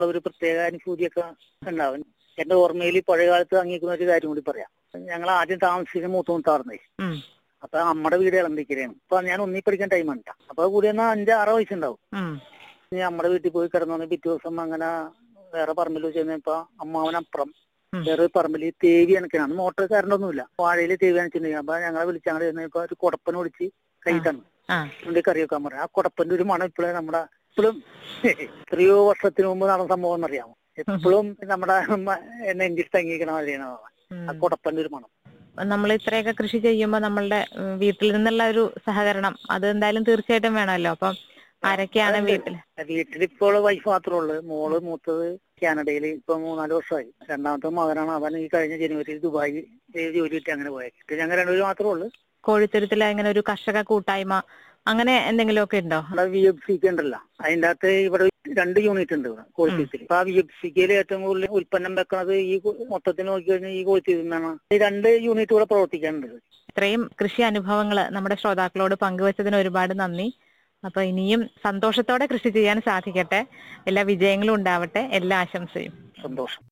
ഒരു പ്രത്യേക അനുഭൂതിയൊക്കെ ഉണ്ടാവും എന്റെ ഓർമ്മയിൽ പഴയ കാലത്ത് അംഗീകരിക്കുന്ന ഒരു കാര്യം കൂടി പറയാം ഞങ്ങൾ ആദ്യം താമസിക്കുന്ന മൂത്തുമുത്താർന്നേ ഉം, അപ്പൊ നമ്മുടെ വീട് ഇളമ്പിക്കരയാണ് അപ്പൊ ഞാൻ ഒന്നി പഠിക്കാൻ ടൈമാണ് അപ്പൊ കൂടി എന്നാൽ അഞ്ച് ആറോ വയസ്സുണ്ടാവും ഉം, ഇനി നമ്മുടെ വീട്ടിൽ പോയി കിടന്നു പിറ്റേ ദിവസം അങ്ങനെ വേറെ പറമ്പിൽ ചെന്നപ്പോ അമ്മാവനപ്പുറം ഉം. വേറെ ഒരു പറമ്പിൽ തേവി അനക്കാണ് മോട്ടോർ കറണ്ടൊന്നുമില്ല വാഴയില് തേവി അനച്ചിട്ടുണ്ടെങ്കിൽ അപ്പൊ ഞങ്ങളെ വിളിച്ചങ്ങനെ ചെന്നപ്പോ ഒരു കുടപ്പന ഒടിച്ച് കൈ തന്നു ആ അതുകൊണ്ട് കറി വെക്കാൻ പറഞ്ഞു ആ കുടപ്പന്റെ ഒരു മണം ഇപ്പോഴും നമ്മുടെ ഇപ്പോഴും എത്രയോ വർഷത്തിന് മുമ്പ് നടന്ന സംഭവം എന്നറിയാമോ എപ്പോഴും നമ്മുടെ മ- എന്നെ നെഞ്ചിൽ തങ്ങിക്കണ മാതിരിയാണ് ആ ഉം. കുടപ്പന്റെ ഒരു മണം നമ്മൾ ഇത്രയൊക്കെ കൃഷി ചെയ്യുമ്പോൾ നമ്മളുടെ ഉം, വീട്ടിൽ നിന്നുള്ള ഒരു സഹകരണം അത് എന്തായാലും തീർച്ചയായിട്ടും വേണമല്ലോ അപ്പം ആരൊക്കെയാണ് അതുണ്ട്. വീട്ടിൽ വീട്ടിലിപ്പോൾ വൈഫ് മാത്രമേ ഉള്ളൂ മോള് മൂത്തത് കാനഡയിൽ ഇപ്പൊ മൂന്നാല് വർഷമായി രണ്ടാമത്തെ മകനാണ് അവൻ ഈ കഴിഞ്ഞ ജനുവരിയിൽ ദുബായി ജോലി കിട്ടി അങ്ങനെ പോയത് ഞങ്ങൾ രണ്ടുപേരും മാത്രമേ ഉള്ളൂ കോഴിത്തുരുത്തിൽ അങ്ങനെ ഒരു കർഷക കൂട്ടായ്മ അങ്ങനെ എന്തെങ്കിലുമൊക്കെ ഉണ്ടോ നമ്മുടെ വി എഫ് സിക്ക് ഉണ്ടല്ലോ അതിന്റെ അകത്ത് ഇവിടെ രണ്ട് യൂണിറ്റ് ഉണ്ട് ഇവിടെ കോഴിത്തീത്തിൽ അപ്പൊ ആ വി എഫ് സിക്കയിൽ ഏറ്റവും കൂടുതൽ ഉൽപ്പന്നം വെക്കുന്നത് ഈ കു- മൊത്തത്തിൽ നോക്കിക്കഴിഞ്ഞാൽ ഈ കോഴിത്തീരിൽ നിന്നാണ് ഈ രണ്ട് യൂണിറ്റ് ഇവിടെ പ്രവർത്തിക്കാനുണ്ട് ഇത്രയും കൃഷി അനുഭവങ്ങൾ നമ്മുടെ ശ്രോതാക്കളോട് പങ്കുവച്ചതിന് ഒരുപാട് നന്ദി അപ്പൊ ഇനിയും സന്തോഷത്തോടെ കൃഷി ചെയ്യാൻ സാധിക്കട്ടെ എല്ലാ വിജയങ്ങളും ഉണ്ടാവട്ടെ എല്ലാ ആശംസയും സന്തോഷം